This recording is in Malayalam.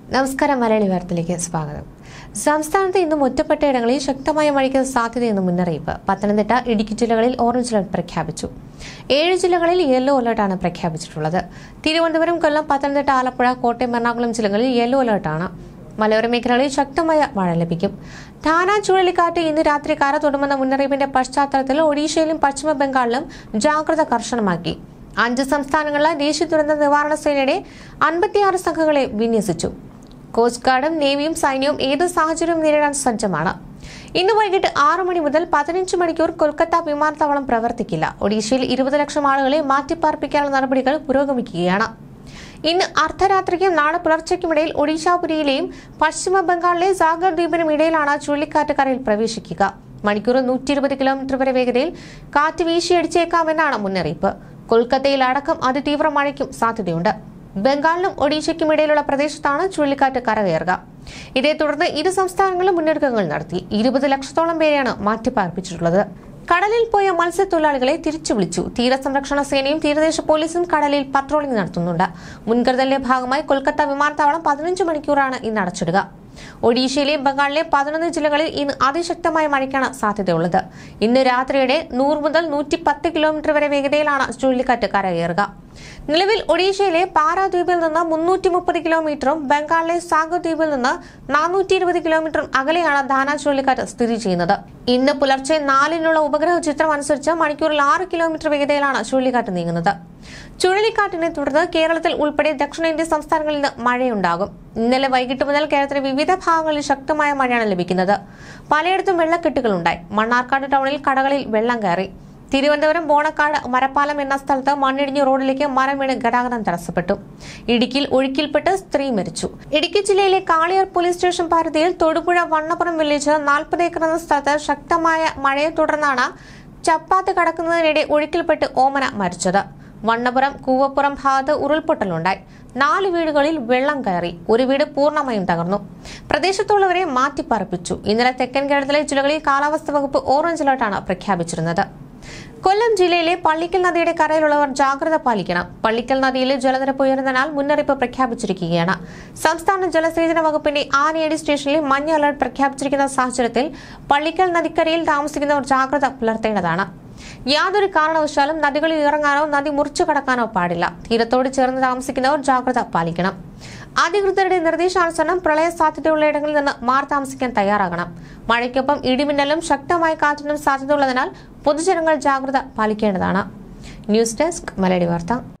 നമസ്കാരം മലയാളി വാർത്തയിലേക്ക് സ്വാഗതം സംസ്ഥാനത്ത് ഇന്നും ഒറ്റപ്പെട്ട ഇടങ്ങളിൽ ശക്തമായ മഴയ്ക്ക് സാധ്യതയെന്ന് മുന്നറിയിപ്പ് പത്തനംതിട്ട ഇടുക്കി ജില്ലകളിൽ ഓറഞ്ച് അലർട്ട് പ്രഖ്യാപിച്ചു ഏഴ് ജില്ലകളിൽ യെല്ലോ അലർട്ടാണ് പ്രഖ്യാപിച്ചിട്ടുള്ളത് തിരുവനന്തപുരം കൊല്ലം പത്തനംതിട്ട ആലപ്പുഴ കോട്ടയം എറണാകുളം ജില്ലകളിൽ യെല്ലോ അലർട്ടാണ് മലയോര മേഖലകളിൽ ശക്തമായ മഴ ലഭിക്കും ധാന ചുഴലിക്കാറ്റ് ഇന്ന് രാത്രി കര തൊടുമെന്ന മുന്നറിയിപ്പിന്റെ പശ്ചാത്തലത്തിൽ ഒഡീഷയിലും പശ്ചിമ ബംഗാളിലും ജാഗ്രത കർശനമാക്കി അഞ്ച് സംസ്ഥാനങ്ങളിലെ ദേശീയ ദുരന്ത നിവാരണ സേനയുടെ അൻപത്തിയാറ് സംഘങ്ങളെ വിന്യസിച്ചു കോസ്റ്റ് ഗാർഡും നേവിയും സൈന്യവും ഏത് സാഹചര്യവും നേരിടാൻ സജ്ജമാണ് ഇന്ന് വൈകിട്ട് ആറ് മണി മുതൽ പതിനഞ്ച് മണിക്കൂർ കൊൽക്കത്ത വിമാനത്താവളം പ്രവർത്തിക്കില്ല ഒഡീഷയിൽ ഇരുപത് ലക്ഷം ആളുകളെ മാറ്റിപ്പാർപ്പിക്കാനുള്ള നടപടികൾ പുരോഗമിക്കുകയാണ് ഇന്ന് അർദ്ധരാത്രിക്കും നാളെ പുലർച്ചയ്ക്കുമിടയിൽ ഒഡീഷാപുരിയിലെയും പശ്ചിമ ബംഗാളിലെ സാഗർ ദ്വീപിനും ഇടയിലാണ് ചുഴലിക്കാറ്റ് കരയിൽ പ്രവേശിക്കുക മണിക്കൂർ നൂറ്റി ഇരുപത് കിലോമീറ്റർ വരെ വേഗതയിൽ കാറ്റ് വീശിയടിച്ചേക്കാമെന്നാണ് മുന്നറിയിപ്പ് കൊൽക്കത്തയിൽ അടക്കം അതിതീവ്ര മഴയ്ക്കും സാധ്യതയുണ്ട് ബംഗാളിനും ഒഡീഷയ്ക്കും ഇടയിലുള്ള പ്രദേശത്താണ് ചുഴലിക്കാറ്റ് കരകയറുക ഇതേ തുടർന്ന് ഇരു സംസ്ഥാനങ്ങളും മുന്നൊരുക്കങ്ങൾ നടത്തി ഇരുപത് ലക്ഷത്തോളം പേരെയാണ് മാറ്റിപ്പാർപ്പിച്ചിട്ടുള്ളത് കടലിൽ പോയ മത്സ്യത്തൊഴിലാളികളെ തിരിച്ചു വിളിച്ചു തീരസംരക്ഷണ സേനയും തീരദേശ പോലീസും കടലിൽ പട്രോളിംഗ് നടത്തുന്നുണ്ട് മുൻകരുതലിന്റെ ഭാഗമായി കൊൽക്കത്ത വിമാനത്താവളം പതിനഞ്ച് മണിക്കൂറാണ് ഇന്ന് അടച്ചിടുക ഒഡീഷയിലെയും ബംഗാളിലെയും പതിനൊന്ന് ജില്ലകളിൽ ഇന്ന് അതിശക്തമായ മഴയ്ക്കാണ് സാധ്യതയുള്ളത് ഇന്ന് രാത്രിയുടെ നൂറ് മുതൽ നൂറ്റി പത്ത് കിലോമീറ്റർ വരെ വേഗതയിലാണ് ചുഴലിക്കാറ്റ് കരകയറുക നിലവിൽ ഒഡീഷയിലെ പാരാദ്വീപിൽ നിന്ന് മുന്നൂറ്റി മുപ്പത് കിലോമീറ്ററും ബംഗാളിലെ സാഗർ ദ്വീപിൽ നിന്ന് നാനൂറ്റി ഇരുപത് കിലോമീറ്ററും അകലെയാണ് ധാന ചുഴലിക്കാറ്റ് സ്ഥിതി ചെയ്യുന്നത് ഇന്ന് പുലർച്ചെ നാലിനുള്ള ഉപഗ്രഹ ചിത്രം അനുസരിച്ച് മണിക്കൂറിൽ ആറ് കിലോമീറ്റർ വേഗതയിലാണ് ചുഴലിക്കാറ്റ് നീങ്ങുന്നത് ചുഴലിക്കാറ്റിനെ തുടർന്ന് കേരളത്തിൽ ഉൾപ്പെടെ ദക്ഷിണേന്ത്യൻ സംസ്ഥാനങ്ങളിൽ നിന്ന് മഴയുണ്ടാകും ഇന്നലെ വൈകിട്ട് മുതൽ കേരളത്തിലെ വിവിധ ഭാഗങ്ങളിൽ ശക്തമായ മഴയാണ് ലഭിക്കുന്നത് പലയിടത്തും വെള്ളക്കെട്ടുകളുണ്ടായി മണ്ണാർക്കാട് ടൗണിൽ കടകളിൽ വെള്ളം കയറി തിരുവനന്തപുരം ബോണക്കാട് മരപ്പാലം എന്ന സ്ഥലത്ത് മണ്ണിടിഞ്ഞ് റോഡിലേക്ക് മരം വീണ് ഗതാഗതം തടസ്സപ്പെട്ടു ഇടുക്കിയിൽ ഒഴുക്കിൽപ്പെട്ട് സ്ത്രീ മരിച്ചു ഇടുക്കി ജില്ലയിലെ കാളിയാർ പോലീസ് സ്റ്റേഷൻ പരിധിയിൽ തൊടുപുഴ വണ്ണപ്പുറം വില്ലേജ് നാൽപ്പത് ഏക്കർ എന്ന സ്ഥലത്ത് ശക്തമായ മഴയെ തുടർന്നാണ് ചപ്പാത്ത് കടക്കുന്നതിനിടെ ഒഴുക്കിൽപ്പെട്ട് ഓമന മരിച്ചത് വണ്ണപുരം കൂവപ്പുറം ഭാഗത്ത് ഉരുൾപൊട്ടലുണ്ടായി നാല് വീടുകളിൽ വെള്ളം കയറി ഒരു വീട് പൂർണ്ണമായും തകർന്നു പ്രദേശത്തുള്ളവരെ മാറ്റിപ്പാർപ്പിച്ചു ഇന്നലെ തെക്കൻ കേരളത്തിലെ ജില്ലകളിൽ കാലാവസ്ഥാ വകുപ്പ് ഓറഞ്ച് അലർട്ടാണ് പ്രഖ്യാപിച്ചിരുന്നത് കൊല്ലം ജില്ലയിലെ പള്ളിക്കൽ നദിയുടെ കരയിലുള്ളവർ ജാഗ്രത പാലിക്കണം പള്ളിക്കൽ നദിയിലെ ജലനിരപ്പ് ഉയർന്നതിനാൽ മുന്നറിയിപ്പ് പ്രഖ്യാപിച്ചിരിക്കുകയാണ് സംസ്ഥാന ജലസേചന വകുപ്പിന്റെ ആനയടി സ്റ്റേഷനിൽ മഞ്ഞ അലർട്ട് പ്രഖ്യാപിച്ചിരിക്കുന്ന സാഹചര്യത്തിൽ പള്ളിക്കൽ നദിക്കരയിൽ താമസിക്കുന്നവർ ജാഗ്രത പുലർത്തേണ്ടതാണ് യാതൊരു കാരണവശാലും നദികളിൽ ഇറങ്ങാനോ നദി മുറിച്ചു കടക്കാനോ പാടില്ല തീരത്തോട് ചേർന്ന് താമസിക്കുന്നവർ ജാഗ്രത പാലിക്കണം അധികൃതരുടെ നിർദ്ദേശാനുസരണം പ്രളയ സാധ്യതയുള്ള ഇടങ്ങളിൽ നിന്ന് മാറി താമസിക്കാൻ തയ്യാറാകണം മഴയ്ക്കൊപ്പം ഇടിമിന്നലും ശക്തമായ കാറ്റിനും സാധ്യതയുള്ളതിനാൽ പൊതുജനങ്ങൾ ജാഗ്രത പാലിക്കേണ്ടതാണ് ന്യൂസ് ഡെസ്ക് മലയാളി വാർത്ത